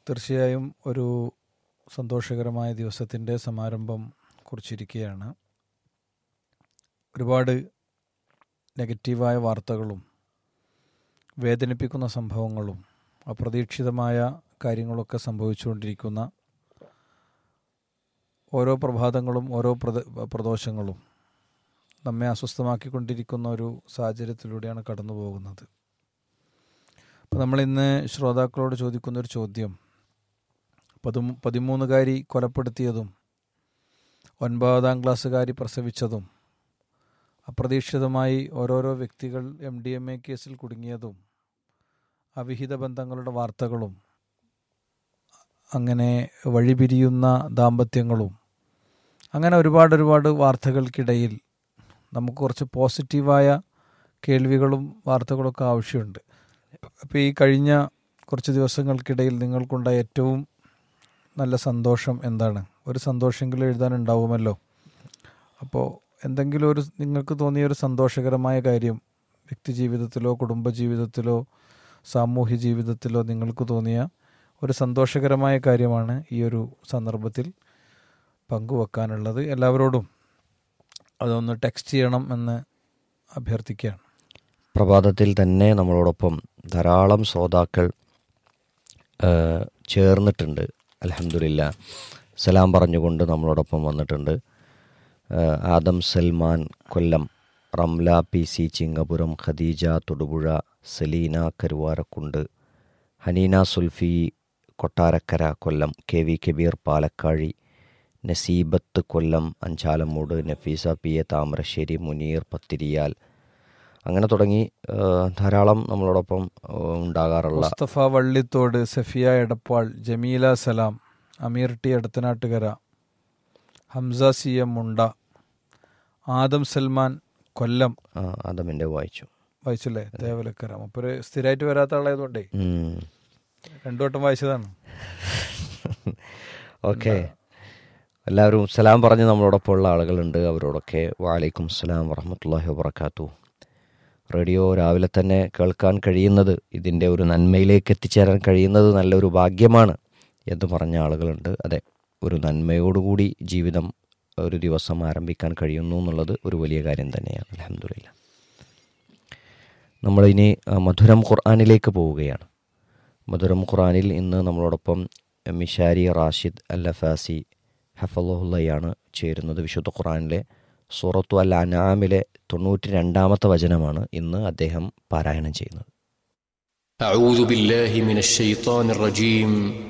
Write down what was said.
തീർച്ചയായും ഒരു സന്തോഷകരമായ ദിവസത്തിൻ്റെ സമാരംഭം കുറിച്ചിരിക്കുകയാണ് ഒരുപാട് നെഗറ്റീവായ വാർത്തകളും വേദനിപ്പിക്കുന്ന സംഭവങ്ങളും അപ്രതീക്ഷിതമായ കാര്യങ്ങളൊക്കെ സംഭവിച്ചുകൊണ്ടിരിക്കുന്ന ഓരോ പ്രഭാതങ്ങളും ഓരോ പ്രദ പ്രദോഷങ്ങളും നമ്മെ അസ്വസ്ഥമാക്കിക്കൊണ്ടിരിക്കുന്ന ഒരു സാഹചര്യത്തിലൂടെയാണ് കടന്നു പോകുന്നത് അപ്പോൾ നമ്മളിന്ന് ശ്രോതാക്കളോട് ചോദിക്കുന്ന ഒരു ചോദ്യം പതി പതിമൂന്നുകാരി കൊലപ്പെടുത്തിയതും ഒൻപതാം ക്ലാസ്സുകാരി പ്രസവിച്ചതും അപ്രതീക്ഷിതമായി ഓരോരോ വ്യക്തികൾ എം ഡി എം എ കേസിൽ കുടുങ്ങിയതും അവിഹിത ബന്ധങ്ങളുടെ വാർത്തകളും അങ്ങനെ വഴിപിരിയുന്ന ദാമ്പത്യങ്ങളും അങ്ങനെ ഒരുപാട് ഒരുപാട് വാർത്തകൾക്കിടയിൽ നമുക്ക് കുറച്ച് പോസിറ്റീവായ കേൾവികളും വാർത്തകളൊക്കെ ആവശ്യമുണ്ട് അപ്പോൾ ഈ കഴിഞ്ഞ കുറച്ച് ദിവസങ്ങൾക്കിടയിൽ നിങ്ങൾക്കുണ്ടായ ഏറ്റവും നല്ല സന്തോഷം എന്താണ് ഒരു സന്തോഷമെങ്കിലും എഴുതാനുണ്ടാവുമല്ലോ അപ്പോൾ എന്തെങ്കിലും ഒരു നിങ്ങൾക്ക് തോന്നിയ ഒരു സന്തോഷകരമായ കാര്യം വ്യക്തി ജീവിതത്തിലോ കുടുംബ ജീവിതത്തിലോ സാമൂഹ്യ ജീവിതത്തിലോ നിങ്ങൾക്ക് തോന്നിയ ഒരു സന്തോഷകരമായ കാര്യമാണ് ഈ ഒരു സന്ദർഭത്തിൽ പങ്കുവെക്കാനുള്ളത് എല്ലാവരോടും അതൊന്ന് ടെക്സ്റ്റ് ചെയ്യണം എന്ന് അഭ്യർത്ഥിക്കുകയാണ് പ്രഭാതത്തിൽ തന്നെ നമ്മളോടൊപ്പം ധാരാളം ശ്രോതാക്കൾ ചേർന്നിട്ടുണ്ട് അലഹമില്ല സലാം പറഞ്ഞുകൊണ്ട് നമ്മളോടൊപ്പം വന്നിട്ടുണ്ട് Adam Salman Kollam Ramla P C Chingapuram Khadeeja Thodupuzha Saleena Karuvarakundu Haneena Sulfi Kottarakkara Kollam K V Kabeer Palakkazhi Naseebath Kollam Anchalumoodu Nafeesa P A Thamarassery Muneer Pathiriyal അങ്ങനെ തുടങ്ങി ധാരാളം നമ്മളോടൊപ്പം ഉണ്ടാകാറുള്ള Musthafa Vallithode Safiya Edappal Jameela Salam Ameer T Edathanattukara Hamsa C M Munda Adam Salman Kollam ആദമിൻ്റെ വായിച്ചു വായിച്ചില്ലേ തേവലക്കര മുപ്പര് സ്ഥിരമായിട്ട് വരാത്ത ആളായതുകൊണ്ടേ രണ്ടു വട്ടം വായിച്ചതാണ് ഓക്കെ എല്ലാവരും സലാം പറഞ്ഞ് നമ്മളോടൊപ്പം ഉള്ള ആളുകളുണ്ട് അവരോടൊക്കെ വാലൈക്കും സലാം വറഹമത്തല്ലാഹി വബർക്കാത്തു റേഡിയോ രാവിലെ തന്നെ കേൾക്കാൻ കഴിയുന്നത് ഇതിൻ്റെ ഒരു നന്മയിലേക്ക് എത്തിച്ചേരാൻ കഴിയുന്നത് നല്ലൊരു ഭാഗ്യമാണ് എന്ന് പറഞ്ഞ ആളുകളുണ്ട് അതെ ഒരു നന്മയോടുകൂടി ജീവിതം ഒരു ദിവസം ആരംഭിക്കാൻ കഴിയുന്നു എന്നുള്ളത് ഒരു വലിയ കാര്യം തന്നെയാണ് അലഹമില്ല നമ്മളിനി മധുരം ഖുർആാനിലേക്ക് പോവുകയാണ് മധുരം ഖുർആാനിൽ ഇന്ന് നമ്മളോടൊപ്പം മിഷാരി റാഷിദ് അൽ ലഫാസി ഹഫലുള്ളയാണ് ചേരുന്നത് വിശുദ്ധ ഖുർആാനിലെ സൂറത്തു അൽ അനാമിലെ തൊണ്ണൂറ്റി രണ്ടാമത്തെ വചനമാണ് ഇന്ന് അദ്ദേഹം പാരായണം ചെയ്യുന്നത് أعوذ بالله من الشيطان الرجيم